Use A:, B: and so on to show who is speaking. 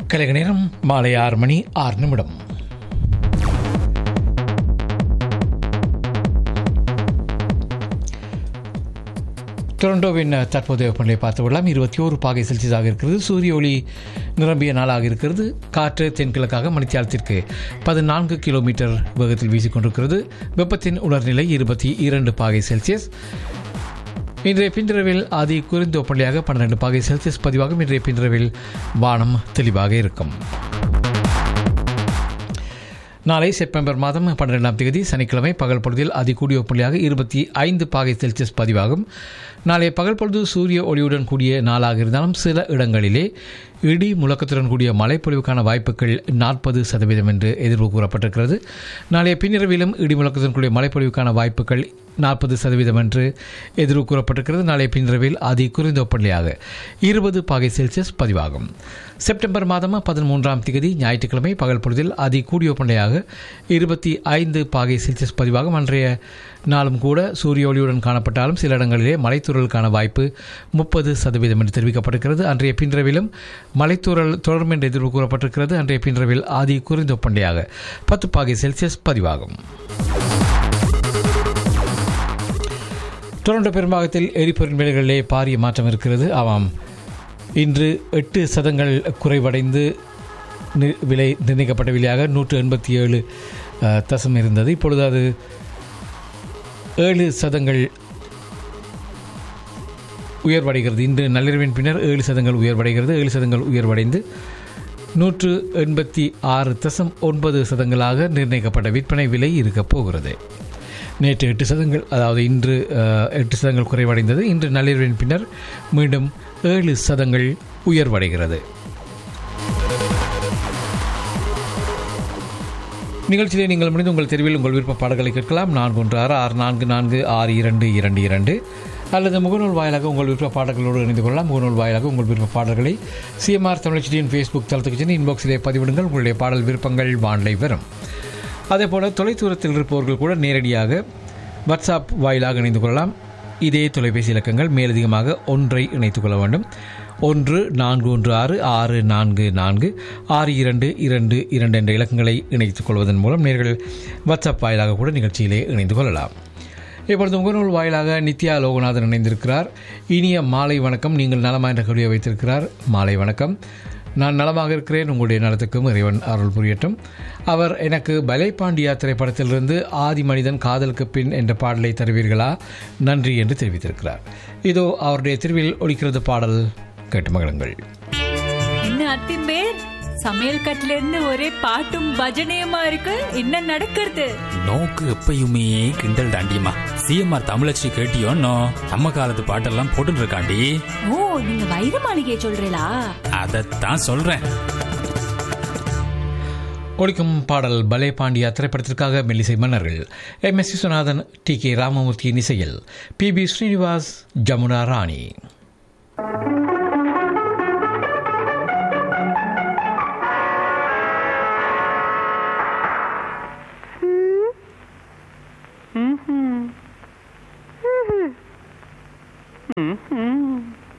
A: கலைக நேரம் மாலை ஆறு மணி ஆறு நிமிடம் டொரண்டோவின் தற்போதைய வெப்பநிலை பார்த்து விடலாம் இருபத்தி ஓரு பாகை செல்சியஸாக இருக்கிறது சூரிய ஒளி நிரம்பிய நாளாக இருக்கிறது காற்று தென்கிழக்காக மணித்தியாலத்திற்கு பதினான்கு கிலோமீட்டர் வேகத்தில் வீசிக்கொண்டிருக்கிறது வெப்பத்தின் உணர்நிலை இருபத்தி இரண்டு பாகை செல்சியஸ் இன்றைய பின்னிரவில் அதி குறைந்த வெப்பநிலையாக பன்னிரண்டு பாகை செல்சியஸ் பதிவாகும் இன்றைய பின்னிரவில் வானம் தெளிவாக இருக்கும் நாளை செப்டம்பர் மாதம் பன்னிரெண்டாம் தேதி சனிக்கிழமை பகல் பொழுதில் அதிகூடிய வெப்பநிலையாக இருபத்தி ஐந்து பாகை செல்சியஸ் பதிவாகும் நாளைய பகல் பொழுது சூரிய ஒளியுடன் கூடிய நாளாக இருந்தாலும் சில இடங்களிலே இடி முழக்கத்துடன் கூடிய மழைப்பொழிவுக்கான வாய்ப்புகள் நாற்பது சதவீதம் என்று எதிர்வு கூறப்பட்டிருக்கிறது நாளைய பின்னிரவிலும் இடி முழக்கத்துடன் கூடிய மழைப்பொழிவுக்கான வாய்ப்புகள் நாற்பது சதவீதம் என்று எதிர்வு கூறப்பட்டிருக்கிறது நாளைய பின்னிரவில் அதி குறைந்த வெப்பநிலையாக இருபது பாகை செல்சியஸ் பதிவாகும் செப்டம்பர் மாதம் பதிமூன்றாம் தேதி ஞாயிற்றுக்கிழமை பகல் பொழுதில் அதி கூடிய வெப்பநிலையாக இருபத்தி ஐந்து பாகை செல்சியஸ் பதிவாகும் அன்றைய நாளும் கூட சூரிய ஒளியுடன் காணப்பட்டாலும் சில இடங்களிலே மலைத்தூரலுக்கான வாய்ப்பு முப்பது சதவீதம் என்று தெரிவிக்கப்பட்டிருக்கிறது அன்றைய பின்ரவிலும் மலைத்தூரல் தொடரும் என்று எதிர்வு கூறப்பட்டிருக்கிறது அன்றைய பின்ரவில் ஆதி குறைந்த வெப்பநிலையாக பத்து பாகை செல்சியஸ் பதிவாகும் டொரண்டோ பெரும்பாகத்தில் எரிபொருள் விலைகளிலே பாரிய மாற்றம் இருக்கிறது ஆமாம் இன்று எட்டு சதங்கள் குறைவடைந்து நி- விலை நிர்ணயிக்கப்பட்ட விலையாக நூற்று எண்பத்தி ஏழு அஹ், தசம் இருந்தது இப்பொழுது அது ஏழு சதங்கள் உயர்வடைகிறது இன்று நள்ளிரவின் பின்னர் ஏழு சதங்கள் உயர்வடைகிறது ஏழு சதங்கள் உயர்வடைந்து நூற்று எண்பத்தி ஆறு தசம் ஒன்பது சதங்களாக நிர்ணயிக்கப்பட்ட விற்பனை விலை இருக்கப் போகிறது நேற்று எட்டு சதங்கள் அதாவது இன்று அஹ், எட்டு சதங்கள் குறைவடைந்தது இன்று நள்ளிரவின் பின்னர் மீண்டும் ஏழு சதங்கள் உயர்வடைகிறது நிகழ்ச்சியிலே நீங்கள் முடிந்து உங்கள் தெருவில் உங்கள் விருப்ப பாடல்களை கேட்கலாம் நான்கு ஒன்று ஆறு ஆறு நான்கு நான்கு ஆறு இரண்டு இரண்டு இரண்டு அல்லது முகநூல் வாயிலாக உங்கள் விருப்ப பாடல்களோடு இணைந்து கொள்ளலாம் முகநூல் வாயிலாக உங்கள் விருப்ப பாடல்களை சிஎம்ஆர் தமிழ்ச்சியின் ஃபேஸ்புக் தளத்துக்கு சென்று இன்பாக்ஸிலே பதிவிடுங்கள் உங்களுடைய பாடல் விருப்பங்கள் வானிலை வரும் அதேபோல் தொலைதூரத்தில் இருப்பவர்கள் கூட நேரடியாக வாட்ஸ்அப் வாயிலாக இணைந்து கொள்ளலாம் இதே தொலைபேசி இலக்கங்கள் மேலதிகமாக ஒன்றை இணைத்துக் கொள்ள வேண்டும் ஒன்று நான்கு ஒன்று ஆறு ஆறு நான்கு நான்கு ஆறு இரண்டு இரண்டு இரண்டு என்ற இலக்கங்களை இணைத்துக் கொள்வதன் மூலம் நேர்கள் வாட்ஸ்அப் வாயிலாக கூட நிகழ்ச்சியிலே இணைந்து கொள்ளலாம் இப்பொழுது முகநூல் வாயிலாக நித்யா லோகநாதன் இணைந்திருக்கிறார் இனிய மாலை வணக்கம் நீங்கள் நலமா என்ற கவியை வைத்திருக்கிறார் மாலை வணக்கம் நான் நலமாக இருக்கிறேன் உங்களுடைய நலத்துக்கும் இறைவன் அருள் புரியட்டும் அவர் எனக்கு பலைபாண்டியா திரைப்படத்திலிருந்து ஆதி மனிதன் காதலுக்கு பின் என்ற பாடலை தருவீர்களா நன்றி என்று தெரிவித்திருக்கிறார் இதோ அவருடைய திருவில் ஒலிக்கிறது பாடல் கேட்டு மகிழுங்கள்
B: என்ன அத்திம்பேர் சமையல் கட்டுல இருந்து ஒரே பாட்டும் பஜனையுமா இருக்கு என்ன நடக்கிறது
C: நோக்கு எப்பயுமே கிண்டல் தாண்டியம்மா சிஎம்ஆர் தமிழச்சி கேட்டியோன்னோ நம்ம காலத்து பாட்டெல்லாம் போட்டுட்டு இருக்காண்டி
B: ஓ நீங்க வைர மாளிகையை சொல்றீங்களா
C: அதைத்தான் சொல்றேன்
A: ஒலிக்கும் பாடல் பலே பாண்டியா திரைப்படத்திற்காக மெல்லிசை மன்னர்கள் M S Viswanathan T K ராமமூர்த்தியின் இசையில் பி பி ஸ்ரீனிவாஸ் ஜமுனா ராணி